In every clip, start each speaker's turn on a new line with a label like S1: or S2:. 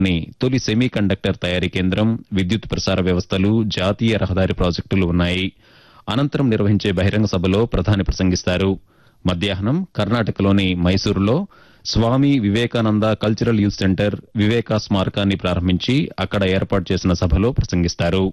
S1: ని తొలి semi conductor తయారీ కేంద్రం విద్యుత్ ప్రసార వ్యవస్థలు జాతీయ రహదారి ప్రాజెక్టులు ఉన్నాయి అనంతరం నిర్వహించే బహిరంగ సభలో ప్రధాని ప్రసంగిస్తారు మధ్యాహ్నం కర్ణాటకలోని మైసూరులో Swami Vivekananda cultural youth centre Viveka స్మారకాన్ని ప్రారంభించి అక్కడ ఏర్పాటు చేసిన సభలో ప్రసంగిస్తారు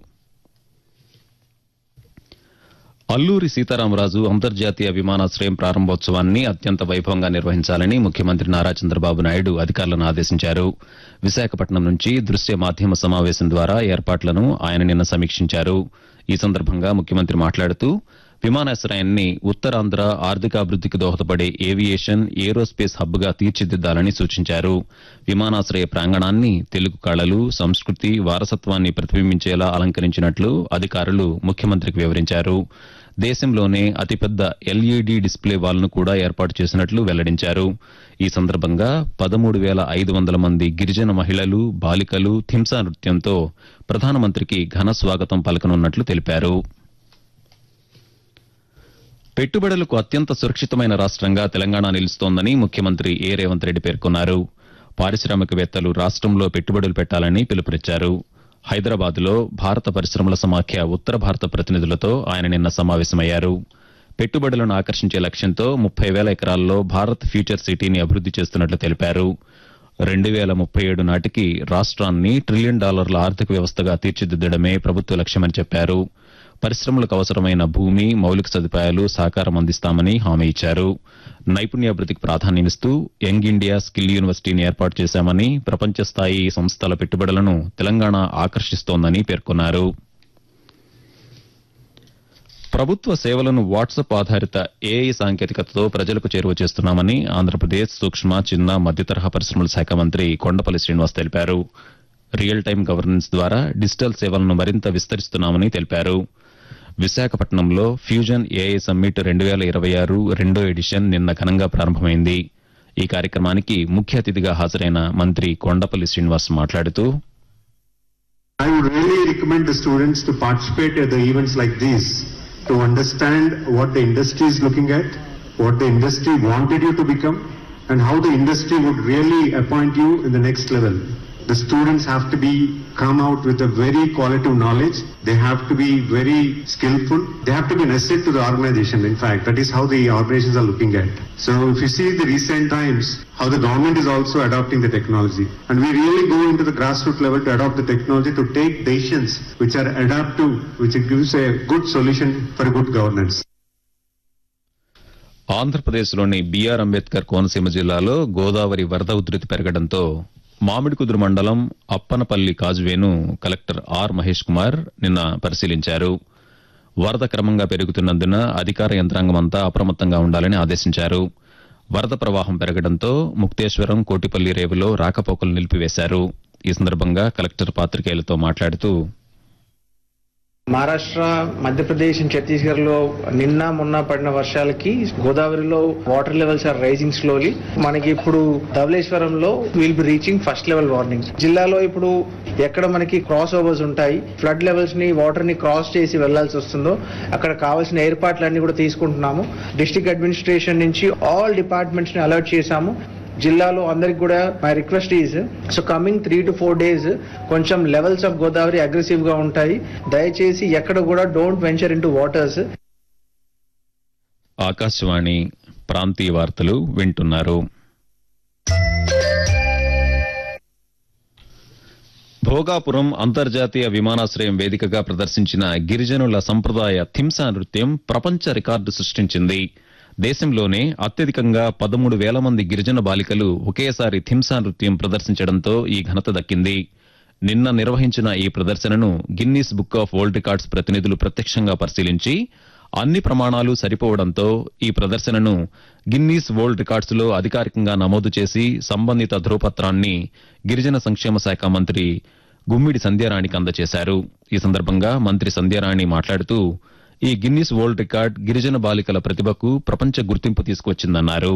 S1: అల్లూరి సీతారామరాజు అంతర్జాతీయ విమానాశ్రయం ప్రారంభోత్సవాన్ని అత్యంత వైభవంగా నిర్వహించాలని ముఖ్యమంత్రి నారా చంద్రబాబు నాయుడు అధికారులను ఆదేశించారు విశాఖపట్నం నుంచి దృశ్య మాధ్యమ సమావేశం ద్వారా ఏర్పాట్లను ఆయన నిన్న సమీక్షించారు ఈ సందర్భంగా ముఖ్యమంత్రి మాట్లాడుతూ విమానాశ్రయాన్ని ఉత్తరాంధ్ర ఆర్థికాభివృద్ధికి దోహదపడే ఏవియేషన్ ఏరోస్పేస్ హబ్ గా తీర్చిదిద్దాలని సూచించారు విమానాశ్రయ ప్రాంగణాన్ని తెలుగు కళలు సంస్కృతి వారసత్వాన్ని ప్రతిబింబించేలా అలంకరించినట్లు అధికారులు ముఖ్యమంత్రికి వివరించారు దేశంలోనే అతిపెద్ద ఎల్ఈడీ డిస్ప్లే వాల్ను కూడా ఏర్పాటు చేసినట్లు వెల్లడించారు ఈ సందర్భంగా పదమూడు వేల ఐదు వందల మంది గిరిజన మహిళలు బాలికలు థింసా నృత్యంతో ప్రధానమంత్రికి ఘన స్వాగతం పలకనున్నట్లు తెలిపారు పెట్టుబడులకు అత్యంత సురక్షితమైన రాష్ట్రంగా తెలంగాణ నిలుస్తోందని ముఖ్యమంత్రి ఏ రేవంత్ రెడ్డి పేర్కొన్నారు పారిశ్రామికవేత్తలు రాష్ట్రంలో పెట్టుబడులు పెట్టాలని పిలుపునిచ్చారు హైదరాబాద్లో భారత పరిశ్రమల సమాఖ్య ఉత్తర భారత ప్రతినిధులతో ఆయన నిన్న సమావేశమయ్యారు పెట్టుబడులను ఆకర్షించే లక్ష్యంతో ముప్పై వేల ఎకరాల్లో భారత్ ఫ్యూచర్ సిటీని అభివృద్ది చేస్తున్నట్లు తెలిపారు రెండు వేల ముప్పై ఏడు నాటికి రాష్ట్రాన్ని ట్రిలియన్ డాలర్ల ఆర్థిక వ్యవస్థగా తీర్చిదిద్దడమే ప్రభుత్వ లక్ష్యమని చెప్పారు పరిశ్రమలకు అవసరమైన భూమి మౌలిక సదుపాయాలు సహకారం అందిస్తామని హామీ ఇచ్చారు నైపుణ్యాభివృద్ధికి ప్రాధాన్యమిస్తూ యంగ్ ఇండియా స్కిల్ యూనివర్సిటీని ఏర్పాటు చేశామని ప్రపంచ స్థాయి సంస్థల పెట్టుబడులను తెలంగాణ ఆకర్షిస్తోందని పేర్కొన్నారు ప్రభుత్వ సేవలను వాట్సాప్ ఆధారిత ఏఐ సాంకేతికతతో ప్రజలకు చేరువ చేస్తున్నామని ఆంధ్రప్రదేశ్ సూక్ష్మ చిన్న మధ్యతరహా పరిశ్రమల శాఖ మంత్రి కొండపల్లి శ్రీనివాస్ తెలిపారు రియల్ టైం గవర్నెన్స్ ద్వారా డిజిటల్ సేవలను మరింత విస్తరిస్తున్నామని తెలిపారు విశాఖపట్నంలో ఫ్యూజన్ ఏఐ సమ్మిట్ రెండు వేల ఇరవై ఆరు రెండో ఎడిషన్ నిన్న ఘనంగా ప్రారంభమైంది ఈ కార్యక్రమానికి ముఖ్య అతిథిగా హాజరైన మంత్రి కొండపల్లి శ్రీనివాస్ మాట్లాడుతూ
S2: I would really recommend the students to participate at the events like these to understand what the industry is looking at, what the industry wanted you to become, and how the industry would really appoint you in the next level. The students have to be come out with a very qualitative knowledge. They have to be very skillful. They have to be an asset to the organization. In fact, that is how the organizations are looking at. So if you see the recent times, how the government is also adopting the technology. And we really go into the grassroots level to adopt the technology to take decisions which are adaptive, which gives a good solution for a good governance.
S1: ఆంధ్రప్రదేశ్లోని BR Ambedkar Konaseema జిల్లాలో గోదావరి వరద ఉధృతి పెరగడంతో మామిడికుదురు మండలం అప్పనపల్లి కాజువేను collector R Mahesh Kumar నిన్న పరిశీలించారు వరద క్రమంగా పెరుగుతున్నందున అధికార యంత్రాంగం అంతా అప్రమత్తంగా ఉండాలని ఆదేశించారు వరద ప్రవాహం పెరగడంతో ముక్తేశ్వరం కోటిపల్లి రేవులో రాకపోకలు నిలిపివేశారు ఈ సందర్భంగా కలెక్టర్ పాత్రికేయులతో మాట్లాడుతూ
S3: మహారాష్ట్ర మధ్యప్రదేశ్ అండ్ ఛత్తీస్గఢ్ లో నిన్న మొన్న పడిన వర్షాలకి గోదావరిలో water levels are rising slowly మనకి ఇప్పుడు ధవళేశ్వరంలో will be reaching first level warning జిల్లాలో ఇప్పుడు ఎక్కడ మనకి క్రాస్ ఓవర్స్ ఉంటాయి ఫ్లడ్ లెవెల్స్ ని వాటర్ ని క్రాస్ చేసి వెళ్లాల్సి వస్తుందో అక్కడ కావాల్సిన ఏర్పాట్లన్నీ కూడా తీసుకుంటున్నాము డిస్ట్రిక్ట్ అడ్మినిస్ట్రేషన్ నుంచి ఆల్ డిపార్ట్మెంట్స్ ని అలర్ట్ చేశాము జిల్లాలో అందరికి కూడా my request is so coming three to four days కొంచెం లెవెల్స్ ఆఫ్ గోదావరి అగ్రెసివ్ గా ఉంటాయి దయచేసి ఎక్కడ కూడా don't venture in waters
S1: Akashvani ప్రాంతీయ వార్తలు వింటున్నారు భోగాపురం అంతర్జాతీయ విమానాశ్రయం వేదికగా ప్రదర్శించిన గిరిజనుల సంప్రదాయ థింసా నృత్యం ప్రపంచ రికార్డు సృష్టించింది దేశంలోనే అత్యధికంగా పదమూడు వేల మంది గిరిజన బాలికలు ఒకేసారి థింసా నృత్యం ప్రదర్శించడంతో ఈ ఘనత దక్కింది నిన్న నిర్వహించిన ఈ ప్రదర్శనను Guinness book of world records ప్రతినిధులు ప్రత్యక్షంగా పరిశీలించి అన్ని ప్రమాణాలు సరిపోవడంతో ఈ ప్రదర్శనను గిన్నీస్ వరల్డ్ రికార్డ్స్ లో అధికారికంగా నమోదు చేసి సంబంధిత ధృవపత్రాన్ని గిరిజన సంక్షేమ శాఖ మంత్రి గుమ్మిడి సంధ్యారాణికి అందజేశారు ఈ సందర్భంగా మంత్రి సంధ్యారాణి మాట్లాడుతూ ఈ గిన్నీస్ వరల్డ్ రికార్డ్ గిరిజన బాలికల ప్రతిభకు ప్రపంచ గుర్తింపు తీసుకొచ్చిందన్నారు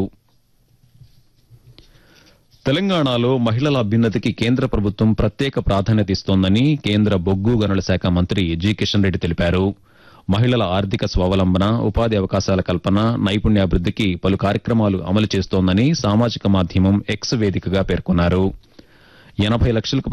S1: తెలంగాణలో మహిళల అభ్యున్నతికి కేంద్ర ప్రభుత్వం ప్రత్యేక ప్రాధాన్యత ఇస్తోందని కేంద్ర బొగ్గు గనుల శాఖ మంత్రి జి కిషన్ రెడ్డి తెలిపారు మహిళల ఆర్థిక స్వావలంబన ఉపాధి అవకాశాల కల్పన నైపుణ్యాభివృద్ధికి పలు కార్యక్రమాలు అమలు చేస్తోందని సామాజిక మాధ్యమం ఎక్స్ వేదికగా పేర్కొన్నారు ఎనభై లక్షలకు